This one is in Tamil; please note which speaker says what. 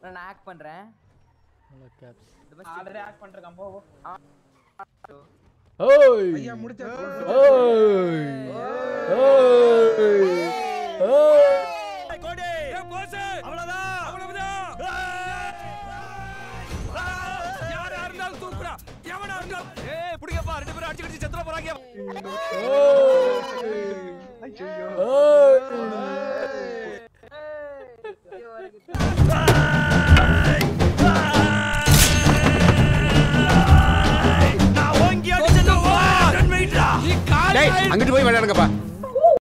Speaker 1: நான் ஆக்ட் பண்றேன்
Speaker 2: நல்லா கேப்ஸ்
Speaker 3: ஆல்ரெடி ஆக்ட் பண்ணிருக்கான் போ போ.
Speaker 2: ஓய்
Speaker 4: ஐயா முடிச்சா
Speaker 2: ஓய் ஓய் ஓய்
Speaker 5: அங்கிட்டு போய் விளையாடுங்கப்பா